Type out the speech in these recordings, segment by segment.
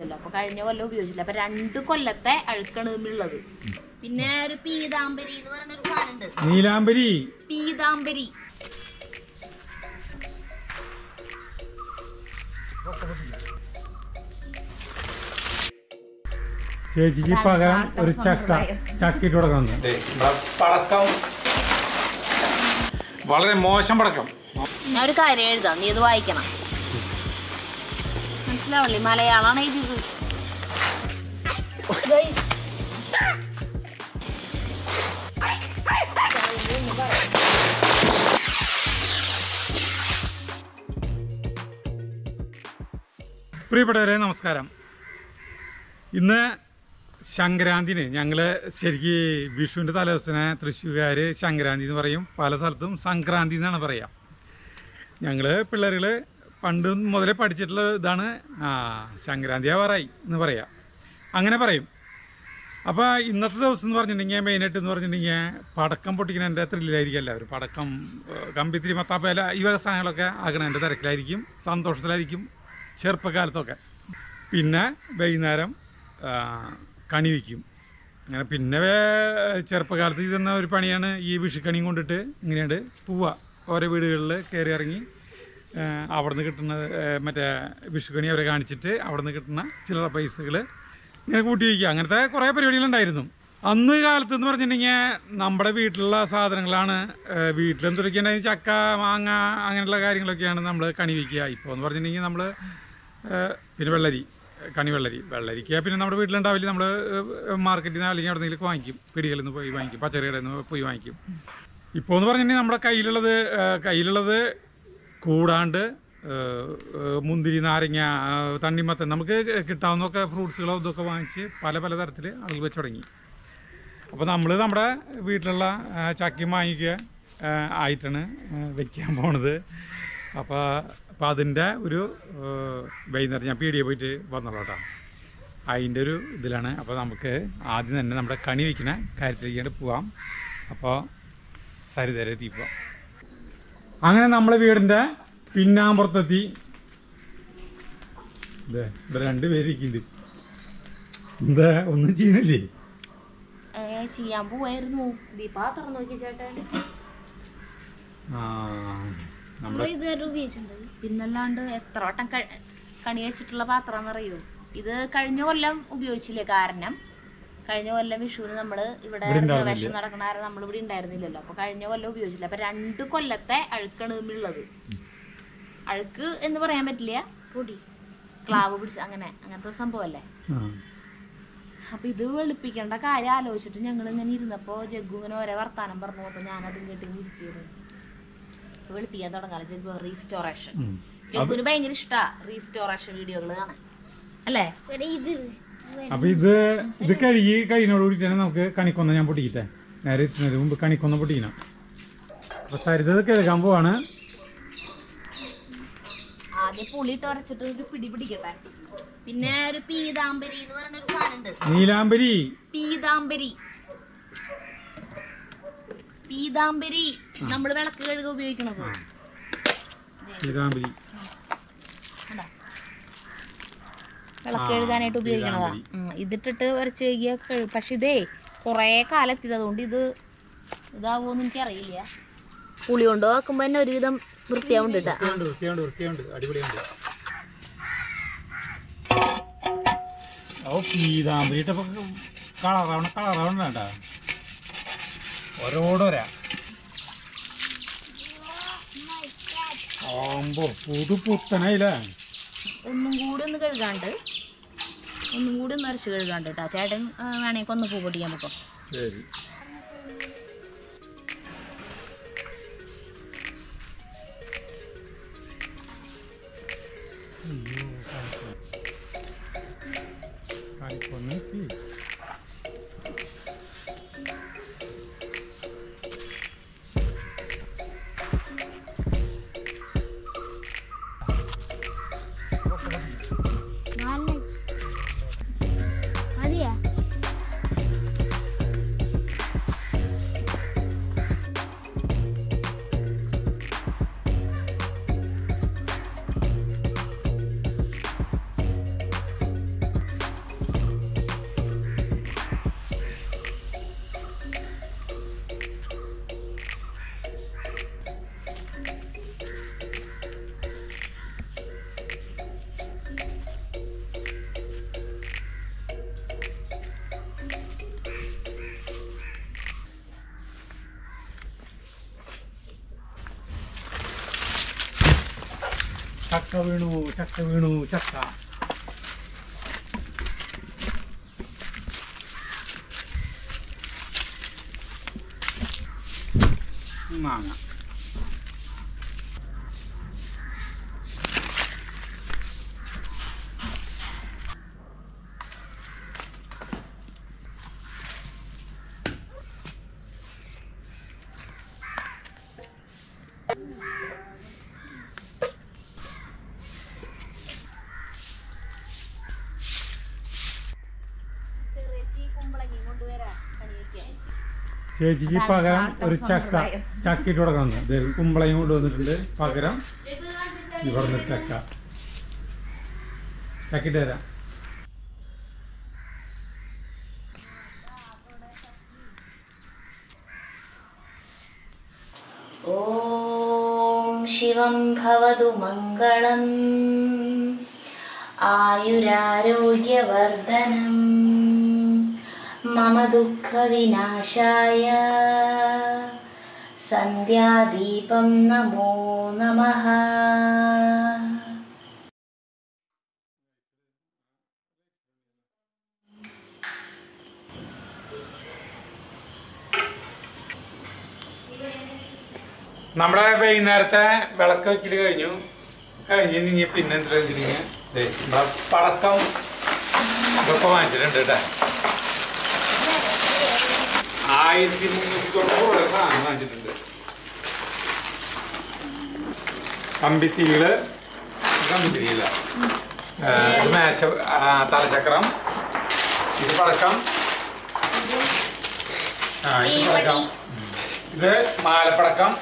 അല്ല അപ്പൊ കഴിഞ്ഞ കൊല്ലം ഉപയോഗിച്ചില്ല അപ്പൊ രണ്ട് കൊല്ലത്തെ അഴുക്കാണ് ഇതിലുള്ളത് പിന്നെ ഒരു പീതാംബരി എന്ന് പറയുന്ന ഒരു സാധനം ഉണ്ട് നീലാംബരി പീതാംബരി ചേച്ചിക്ക് പകരം ഒരു ചക്ക ചക്ക ഇട്ട് കൊടുക്കണം പടക്കം വളരെ മോശം പടക്കം ഞാൻ ഒരു കാര്യം എഴുതാം നീ ഇത് വായിക്കണം മനസ്സിലാവല്ലേ മലയാളമാണ് എഴുതിയത് Guys. പ്രിയപ്പെട്ടവരെ നമസ്കാരം ഇന്ന് സംക്രാന്തിന് ഞങ്ങൾ ശരിക്ക് വിഷുവിൻ്റെ തലേദിവസനെ തൃശ്ശൂർകാർ സംക്രാന്തി എന്ന് പറയും പല സ്ഥലത്തും സംക്രാന്തി എന്നാണ് പറയുക ഞങ്ങൾ പിള്ളേരുകൾ പണ്ട് മുതലേ പഠിച്ചിട്ടുള്ള ഇതാണ് ആ സംക്രാന്തി ആവാറായി എന്ന് പറയാം അങ്ങനെ പറയും അപ്പോൾ ഇന്നത്തെ ദിവസം എന്ന് പറഞ്ഞിട്ടുണ്ടെങ്കിൽ മെയിനായിട്ട് എന്ന് പറഞ്ഞിട്ടുണ്ടെങ്കിൽ പടക്കം പൊട്ടിക്കുന്നതിൻ്റെ ത്രില്ലിലായിരിക്കും എല്ലാവരും പടക്കം ഏഹ്, കമ്പിത്തിരി മത്താപ്പേല ഈ വക സാധനങ്ങളൊക്കെ ആക്കണതിൻ്റെ തിരക്കിലായിരിക്കും സന്തോഷത്തിലായിരിക്കും ചെറുപ്പക്കാലത്തൊക്കെ പിന്നെ വൈകുന്നേരം ആ, കണി വയ്ക്കും അങ്ങനെ പിന്നെ വേ- ചെറുപ്പകാലത്ത് ചെയ്യുന്ന ഒരു പണിയാണ് ഈ വിഷുക്കണിയും കൊണ്ടിട്ട് ഇങ്ങനെയുണ്ട് പോവുക ഓരോ വീടുകളിൽ കയറി ഇറങ്ങി അവിടെ നിന്ന് കിട്ടുന്ന ആ, മറ്റേ വിഷുക്കണി അവരെ കാണിച്ചിട്ട് അവിടെ നിന്ന് കിട്ടുന്ന ചില്ലറ പൈസകൾ ഇങ്ങനെ കൂട്ടി വയ്ക്കുക അങ്ങനത്തെ കുറേ പരിപാടികളുണ്ടായിരുന്നു അന്ന് കാലത്ത് എന്ന് പറഞ്ഞിട്ടുണ്ടെങ്കിൽ നമ്മുടെ വീട്ടിലുള്ള സാധനങ്ങളാണ് വീട്ടിലെന്തൊക്കെയുണ്ടെങ്കിൽ ചക്ക മാങ്ങ അങ്ങനെയുള്ള കാര്യങ്ങളൊക്കെയാണ് നമ്മൾ കണി വയ്ക്കുക ഇപ്പോൾ എന്ന് പറഞ്ഞിട്ടുണ്ടെങ്കിൽ നമ്മൾ പിന്നെ വെള്ളരി കണി വെള്ളരി വെള്ളരിക്ക പിന്നെ നമ്മുടെ വീട്ടിലുണ്ടാവില്ല നമ്മൾ മാർക്കറ്റിൽ നിന്ന് അല്ലെങ്കിൽ അവിടെ നിന്നൊക്കെ വാങ്ങിക്കും പിടികളിൽ നിന്ന് പോയി വാങ്ങിക്കും പച്ചക്കറികളിൽ നിന്ന് പോയി വാങ്ങിക്കും ഇപ്പോൾ എന്ന് പറഞ്ഞിട്ടുണ്ടെങ്കിൽ നമ്മുടെ കയ്യിലുള്ളത് ആ, കയ്യിലുള്ളത് കൂടാണ്ട് ആ, ആ, മുന്തിരി നാരങ്ങ ആ, തണ്ണിമത്തൻ നമുക്ക് കിട്ടാവുന്നൊക്കെ ഫ്രൂട്ട്സുകളോ ഇതൊക്കെ വാങ്ങിച്ച് പല പല തരത്തിൽ ആളുകൾ വെച്ച് തുടങ്ങി അപ്പോൾ നമ്മൾ നമ്മുടെ വീട്ടിലുള്ള ആ, ചക്കയും വാങ്ങിക്കുക ആ, ആയിട്ടാണ് ആ, വെക്കാൻ പോണത് അപ്പോൾ അപ്പോൾ അതിൻ്റെ ഒരു ആ, വൈകുന്നേരം ഞാൻ പീടിയെ പോയിട്ട് വന്നോളൂ കേട്ടോ അതിൻ്റെ ഒരു ഇതിലാണ് അപ്പോൾ നമുക്ക് ആദ്യം തന്നെ നമ്മുടെ കണി വയ്ക്കുന്ന കാര്യത്തിലേക്ക് പോവാം അപ്പോൾ സരിതരെ എത്തി പോവാം അങ്ങനെ നമ്മളെ വീടിൻ്റെ പിന്നാമ്പുറത്തെത്തി ഇതേ ഇവിടെ രണ്ട് പേര് ഇരിക്കുന്നുണ്ട് എന്താ ഒന്നും ചെയ്യണില്ലേ ഏ, ചെയ്യാൻ പോവായിരുന്നു ദീപാ തുറന്നു നോക്കി ചേട്ടൻ ആ നമ്മുടെ ഇതുവരെ ഉപയോഗിച്ചിട്ടുണ്ട് പിന്നല്ലാണ്ട് എത്ര വട്ടം ക- കണി വെച്ചിട്ടുള്ള പാത്രം അറിയോ ഇത് കഴിഞ്ഞ കൊല്ലം ഉപയോഗിച്ചില്ലേ കാരണം കഴിഞ്ഞ കൊല്ലം വിഷുവിന് നമ്മള് ഇവിടെ ഇവിടെ ഉണ്ടായിരുന്നില്ല. പ്രവേശനം നടക്കണ കാരണം നമ്മൾ ഇവിടെ ഉണ്ടായിരുന്നില്ലല്ലോ അപ്പൊ കഴിഞ്ഞ കൊല്ലം ഉപയോഗിച്ചില്ല അപ്പൊ രണ്ട് കൊല്ലത്തെ അഴുക്കാണ് ഇതിലുള്ളത് അഴുക്ക് എന്ന് പറയാൻ പറ്റില്ല പൊടി ക്ലാവ് പിടിച്ച് അങ്ങനെ അങ്ങനത്തെ സംഭവമല്ലേ ആ. അപ്പൊ ഇത് വെളുപ്പിക്കേണ്ട കാര്യം ആലോചിച്ചിട്ട് ഞങ്ങൾ ഇങ്ങനെ ഇരുന്നപ്പോ ജഗ്ഗു ഇങ്ങനെ ഓരോ വർത്താനം പറഞ്ഞു അപ്പൊ ഞാനതും കേട്ട് ഇരിക്കുന്നു വെളുപ്പിക്കാൻ തുടങ്ങാലോ ജഗ്ഗു റീസ്റ്റോറേഷൻ ഉം. ജഗ്ഗുന് ഭയങ്കര ഇഷ്ടാ റീസ്റ്റോറേഷൻ വീഡിയോകൾ കാണാൻ അല്ലേ അപ്പൊ ഇത് ഇത് കഴുകി കഴിഞ്ഞോടുകൂടി തന്നെ നമുക്ക് കണിക്കൊന്ന ഞാൻ പൊട്ടിക്കട്ടെ നേരെ എത്തുന്നതിന് മുമ്പ് കണിക്കൊന്ന പൊട്ടിക്കണം അപ്പൊ സരിത ഇത് കഴുകാൻ പോവാണ് ആദ്യം പുളിയിട്ട് ഉരച്ചിട്ട് ഒരു പിടി പിടിക്കട്ടെ പിന്നെ ഒരു പീതാംബരി എന്ന് പറയുന്ന ഒരു സാധനം ഉണ്ട് നീലാംബരി പീതാംബരി പീതാംബരി നമ്മൾ വിളക്ക് കഴുക ഉപയോഗിക്കണത് നീലാംബരി കണ്ടോ? വിളക്ക് കഴുകാനായിട്ട് ഉപയോഗിക്കണതാ ഉം, ഇതിട്ടിട്ട് ഉരച്ച് കഴുകിയ കഴി- പക്ഷെ ഇതേ കൊറേ കാലത്തിയത് അതുകൊണ്ട് ഇത് ഇതാവോന്ന് എനിക്കറിയില്ല പുളി കൊണ്ട് വെക്കുമ്പോ തന്നെ ഒരുവിധം വൃത്തിയാവുണ്ട് കേട്ടാ വൃത്തിയുണ്ട് വൃത്തിയുണ്ട് വൃത്തിയുണ്ട് അടിപൊളിയുണ്ട് ഓ പീതാംബരി ഇട്ടപ്പോ കളറാവണ കളറാവണ വേണ്ട ഓരോടോരാ ആമ്പോ പുതു പുത്തനായില്ലേ ഒന്നും കൂടി ഒന്ന് കഴുകാണ്ട് ഒന്നും കൂടി ഒന്ന് അരച്ച് കഴുകാണ്ട് കേട്ടാ ചേട്ടൻ ആ, വേണമെങ്കിൽ ഒന്ന് പൂ പൊട്ടിക്കാൻ വെക്കോ ശരി കാണിക്കൊന്ന് മതിയാ ചക്ക വീണു ചക്ക വീണു ചക്ക മാങ്ങ ചേച്ചിക്ക് പകരം ഒരു ചക്ക ചക്ക ഇട്ട് കൊടുക്കണം ദേ കുമ്പളയും കൊണ്ടുവന്നിട്ടുണ്ട് പകരം ഇവിടെ ചക്ക ചക്കിട്ട് തരാം ॐ शिवं भवतु मङ्गलम् आयुरारोग्यवर्धनम् मम दुःखविनाशाय सन्ध्यादीपं नमो नमः നമ്മുടെ വൈകുന്നേരത്തെ വിളക്ക് വെക്കല് കഴിഞ്ഞു കഴിഞ്ഞ് ഇനി പിന്നെ എന്താ വെച്ചിട്ടുണ്ടെങ്കിൽ ദേ നമ്മുടെ പടക്കം ഇതൊക്കെ വാങ്ങിച്ചിട്ടുണ്ട് കേട്ടോ ആയിരത്തി മുന്നൂറ്റി തൊണ്ണൂറ് രൂപ സാധനം വാങ്ങിച്ചിട്ടുണ്ട് കമ്പിത്തിരികള് കമ്പിത്തിരിയില്ല ഇത് മേശ ആ, തലചക്രം ഇത് പടക്കം ആ ഇത് പടക്കം ഇത് മാലപ്പടക്കം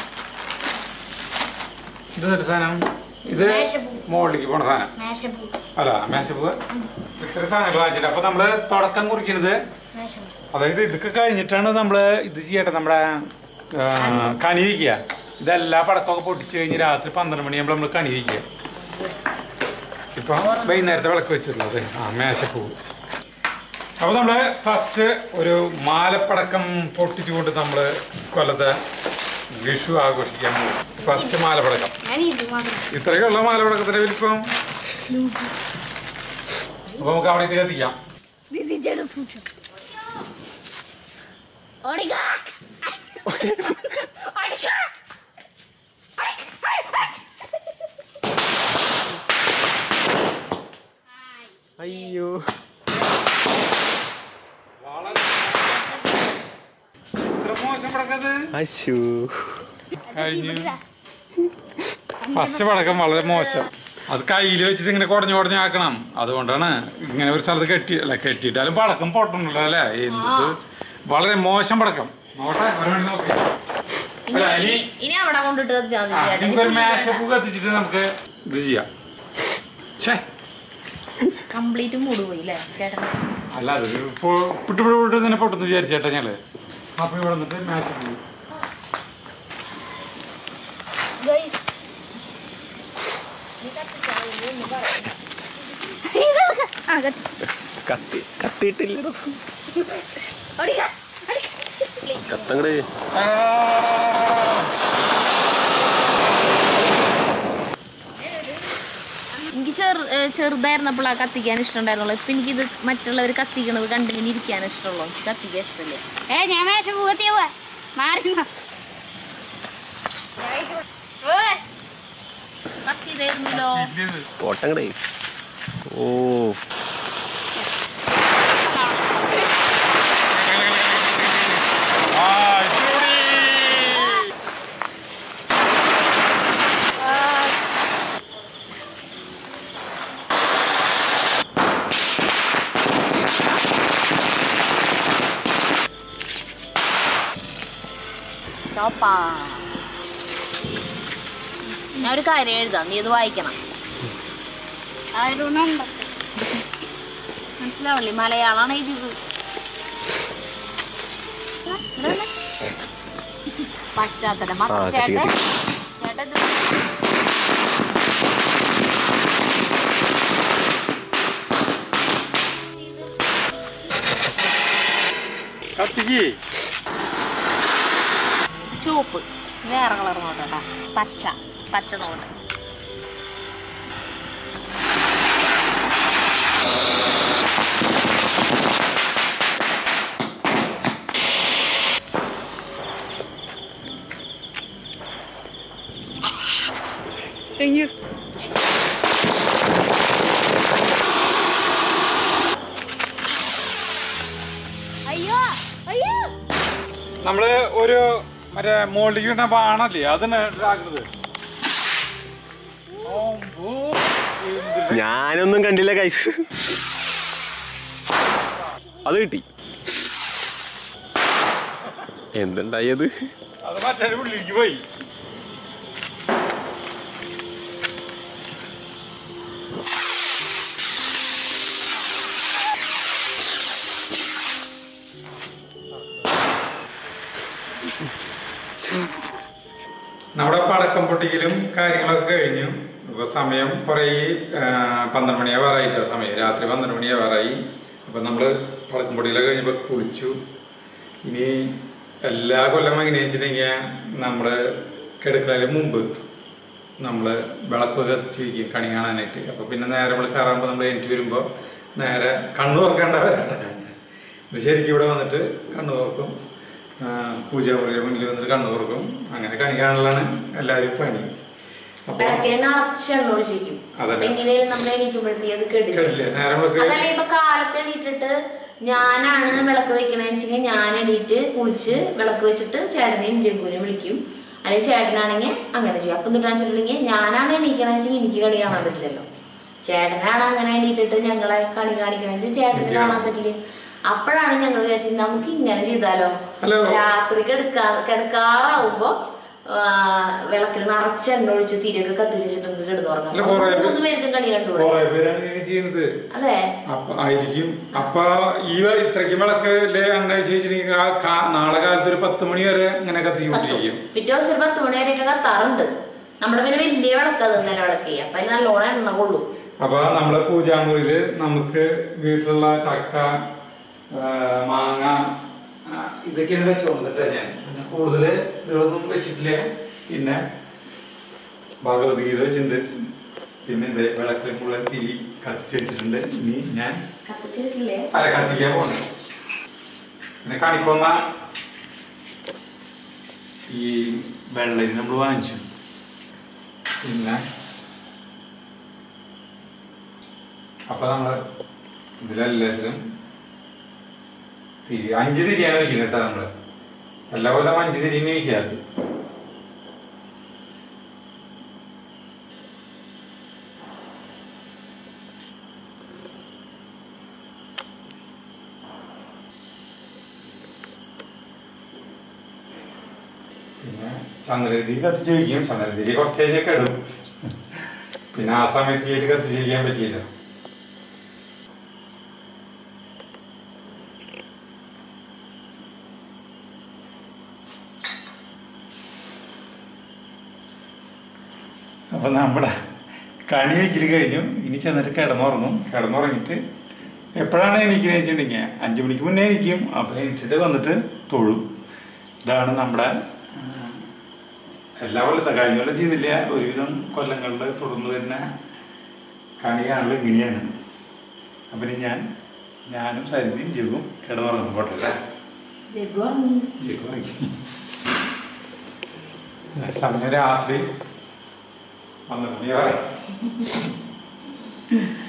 ഇത് ഒരു സാധനം ഇത് മേശപ്പൂ. മുകളിലേക്ക് പോണ സാധനം മേശപ്പൂ അല്ല മേശപ്പൂവ് ഇത്ര സാധനങ്ങൾ വാങ്ങിച്ചിട്ട് അപ്പൊ നമ്മള് തുടക്കം കുറിക്കുന്നത് മേശപ്പൂ അതായത് ഇതൊക്കെ കഴിഞ്ഞിട്ടാണ് നമ്മള് ഇത് ചെയ്യട്ടെ നമ്മുടെ ആ, കണി വയ്ക്കുക ഇതെല്ലാ പടക്കമൊക്കെ പൊട്ടിച്ച് കഴിഞ്ഞ് രാത്രി പന്ത്രണ്ട് മണിയാകുമ്പോൾ നമ്മൾ കണി വയ്ക്കുക ഇപ്പൊ വൈകുന്നേരത്തെ വിളക്ക് വെച്ചിട്ടുള്ളത് ആ മേശപ്പൂവ് അപ്പൊ നമ്മള് ഫസ്റ്റ് ഒരു മാലപ്പടക്കം പൊട്ടിച്ചുകൊണ്ട് നമ്മള് കൊല്ലത്തെ വിഷു ആഘോഷിക്കാൻ പോകും ഫസ്റ്റ് മാലപ്പടക്കം ഞാൻ ഇത് മാത്രം ഇത്രയൊക്കെയുള്ള മാലപ്പടക്കത്തിന്റെ വലിപ്പം അപ്പൊ നമുക്ക് അവിടെ ഇത് കത്തിക്കാം ഓടിക്കാ ഓടിക്കാ അയ്യോ ഇത്ര മോശം പടക്കത് അശു കഴിഞ്ഞു ഫസ്റ്റ് പടക്കം വളരെ മോശം അത് കയ്യിൽ വെച്ചിട്ട് ഇങ്ങനെ കുടഞ്ഞു കുടഞ്ഞു ആക്കണം അതുകൊണ്ടാണ് ഇങ്ങനെ ഒരു സ്ഥലത്ത് കെട്ടി അല്ല കെട്ടിയിട്ടാലും പടക്കം പൊട്ടണല്ലോ അല്ലേ എന്ത് വളരെ മോശം പടക്കം നോട്ടെ ഒരു മിനിറ്റ് നോക്ക്. ഇനി അല്ല, ഇനി ഇനി- ഇനി അവിടെ കൊണ്ടിട്ട് കത്തിച്ചാൽ ആ, മതി നമുക്കൊരു മേശപ്പൂ കത്തിച്ചിട്ട് നമുക്ക് ഇത് ചെയ്യാം ഛേ കംപ്ലീറ്റ് മൂട് പോയി അല്ലേ ചേട്ടൻ അല്ല അത് പൊ- പിട്ട് പിട്ട് പിട്ട് തന്നെ പൊട്ടെന്ന് വിചാരിച്ചേട്ടാ ഞങ്ങള് അപ്പൊ ഇവിടെ വന്നിട്ട് മേശപ്പൂ ഗൈസ് കത്തി കത്തിയിട്ടില്ല കത്തങ്ങട് എനിക്ക് ചെറു ഏഹ് ചെറുതായിരുന്നപ്പോൾ ആ കത്തിക്കാൻ ഇഷ്ടമുണ്ടായിരുന്നുള്ളൂ ഇപ്പൊ എനിക്കിത് മറ്റുള്ളവർ കത്തിക്കണത് കണ്ടിങ്ങനെ ഇരിക്കാൻ ഇഷ്ടമുള്ളൂ എനിക്ക് കത്തിക്കാൻ ഇഷ്ടമില്ല ഏ ഞാൻ മേശ പൂകത്തിയ പോവാ മാറി നിന്നോ. കത്തി തരുന്നല്ലോ പോട്ടങ്ങടേ ഓ ആ, ചൂടി. ചോപ്പാ ഞാൻ ഒരു കാര്യം എഴുതാം നീ ഇത് വായിക്കണം ആരുന്നുണ്ട് മനസ്സിലാവില്ലേ മലയാളമാണ് എഴുതിയത് പശ്ചാത്തലം ആ, മാത്രം കത്തി, ചേട്ടൻ കത്തി. ചേട്ടൻ ഇത് കത്തിക്ക് ചുവപ്പ് വേറെ കളർ നോക്കട്ടാ പച്ച പച്ച നോട്ട് നമ്മള് ഒരു മറ്റേ മുകളിലേക്ക് വീണ ബാണല്ലേ അതിന് ഇതാക്കുന്നത് ഞാനൊന്നും കണ്ടില്ല കൈസ് അത് കിട്ടി എന്തുണ്ടായത് അത് മറ്റേ ഉള്ളിലേക്ക് പോയി നമ്മുടെ പടക്കം പൊട്ടിക്കലും കാര്യങ്ങളൊക്കെ കഴിഞ്ഞു ഇപ്പൊ സമയം കുറേ പന്ത്രണ്ട് മണിയാവാറായിട്ടോ സമയം രാത്രി പന്ത്രണ്ട് മണിയാവാറായി അപ്പൊ നമ്മള് പടക്കം പൊട്ടിക്കലൊക്കെ കഴിഞ്ഞപ്പോ കുളിച്ചു ഇനി എല്ലാ കൊല്ലം എങ്ങനെ വെച്ചിട്ടുണ്ടെങ്കിൽ നമ്മള് കിടക്കുന്നതിന് മുമ്പ് നമ്മള് വിളക്ക് കത്തിച്ച് വയ്ക്കും കണി കാണാനായിട്ട് അപ്പൊ പിന്നെ നേരെ നമ്മൾ കയറാകുമ്പോൾ നമ്മൾ എനിക്ക് വരുമ്പോൾ നേരെ കണ്ണു തുറക്കേണ്ട വരട്ടെ ഇത് ശരിക്കും ഇവിടെ വന്നിട്ട് കണ്ണു തുറക്കും ആ, പൂജാമുറിയുടെ മുന്നിൽ വന്നിട്ട് കണ്ണു തുറക്കും അങ്ങനെ കണി കാണലാണ് എല്ലാവരും പണി അപ്പൊ വിളക്കിന് നിറച്ചെണ്ണ ഒഴിച്ചിരിക്കും അതല്ലേ. അപ്പൊ എങ്ങനെയും നമ്മൾ എണീക്കുമ്പോഴത്തേക്ക് അത് കെടില്ല കേട്ടില്ലേ നേരെ നമുക്ക് അതല്ല ഇപ്പൊ കാലത്ത് എണീറ്റിട്ട് ഞാനാണ് വിളക്ക് വെക്കണെന്ന് വെച്ചെങ്കിൽ ഞാൻ എണീറ്റ് കുളിച്ച് വിളക്ക് വെച്ചിട്ട് ചേട്ടനെയും ജഗ്ഗുവിനെ വിളിക്കും അല്ലെങ്കിൽ ചേട്ടനാണെങ്കിൽ അങ്ങനെ ചെയ്യും അപ്പം തൊട്ടാന്ന് വെച്ചിട്ടുണ്ടെങ്കിൽ ഞാനാണ് എണീക്കണെന്ന് വെച്ചെങ്കിൽ എനിക്ക് കണി കാണാൻ പറ്റില്ലല്ലോ ചേട്ടനാണ് അങ്ങനെ എണീറ്റിട്ട് ഞങ്ങളെ കണി കാണിക്കണെന്ന് വെച്ചാൽ ചേട്ടന് കാണാൻ പറ്റില്ല അപ്പോഴാണ് ഞങ്ങൾ വിചാരിച്ചത് നമുക്ക് ഇങ്ങനെ ചെയ്താലോ ഹലോ. രാത്രി കിടക്കാ കിടക്കാറാവുമ്പോ ആ, വിളക്കിൽ നിറച്ച് എണ്ണ ഒഴിച്ച് തിരിയൊക്കെ കത്തിച്ചിട്ട് നമുക്ക് കിടന്നുറങ്ങാം അല്ല, കുറേ പേര്- മൂന്ന് പേർക്കും കണി കണ്ടുകൂടെ കുറെ പേരാണ് ഇങ്ങനെ ചെയ്യുന്നത് അതെ അപ്പൊ ആയിരിക്കും അപ്പൊ ഈ വ- ഇത്രയ്ക്ക് വിളക്ക് അല്ലേ എണ്ണ വെച്ചിട്ടുണ്ടെങ്കിൽ നാളെ കാലത്ത് ഒരു പത്ത് മണി വരെ ഇങ്ങനെ കത്തിക്കൊണ്ടിരിക്കും പിറ്റേ ദിവസം ഒരു പത്ത് മണി വരെയൊക്കെ കത്താറുണ്ട് നമ്മുടെ പിന്നെ വലിയ വിളക്കത് നില വിളക്ക് അപ്പൊ അതിൽ നല്ലോണം എണ്ണ കൊള്ളും അപ്പൊ നമ്മളെ പൂജാമുറിയില് നമുക്ക് വീട്ടിലുള്ള ചക്ക ആ, മാങ്ങ ആ, ഇതൊക്കെയാണ് വെച്ചോണ്ടിട്ട് ഞാൻ പിന്നെ കൂടുതല് ഇതൊന്നും വെച്ചിട്ടില്ല പിന്നെ ഭഗവത്ഗീത വെച്ചിട്ടുണ്ട് പിന്നെ ഇത് വിളക്കിൽ മുഴുവൻ തിരി കത്തിച്ച് വെച്ചിട്ടുണ്ട് ഇനി ഞാൻ കത്തിച്ചിട്ടില്ലേ അല്ല കത്തിക്കാൻ പോണു പിന്നെ കണിക്കൊന്ന ഈ വെള്ളരി നമ്മൾ വാങ്ങിച്ചു പിന്നെ അപ്പൊ നമ്മള് ഇതിലെല്ലാത്തിലും തിരി അഞ്ച് തിരിയാണ് വയ്ക്കുന്നത് കേട്ടോ നമ്മള് എല്ലാ കൊല്ലം അഞ്ച് തിരിനെ വയ്ക്കാറ് പിന്നെ ചന്ദ്രതിരി കത്തിച്ച് വയ്ക്കും ചന്ദ്രതിരി കുറച്ചേച്ചൊക്കെ ഇടും പിന്നെ ആ സമയത്ത് ഇതിൽ കത്തിച്ച് വയ്ക്കാൻ പറ്റിയില്ല അപ്പൊ നമ്മുടെ കണി വെക്കല് കഴിഞ്ഞു ഇനി ചെന്നിട്ട് കിടന്നുറങ്ങും കിടന്നുറങ്ങിയിട്ട് എപ്പോഴാണ് എണീക്കുന്നത് വെച്ചിട്ടുണ്ടെങ്കിൽ അഞ്ചു മണിക്ക് മുന്നേ എണീക്കും അപ്പൊ എണീറ്റിട്ട് വന്നിട്ട് തൊഴും ഇതാണ് നമ്മുടെ ആ, എല്ലാ കൊല്ലത്തെ കഴിഞ്ഞ കൊല്ലം ചെയ്തില്ല ഒരുവിധം കൊല്ലങ്ങളിൽ തുടർന്ന് വരുന്ന കണിയാണല്ലോ ഇങ്ങനെയാണ് അപ്പൊ ഇനി ഞാൻ ഞാനും സരിതയും ജഗും കിടന്നുറങ്ങും പോട്ടെ അല്ലേ? ജഗ്ഗു ഉറങ്ങി. ജഗു ഉറങ്ങി. സമയം രാത്രി പന്ത്രണ്ട് മണി വരെ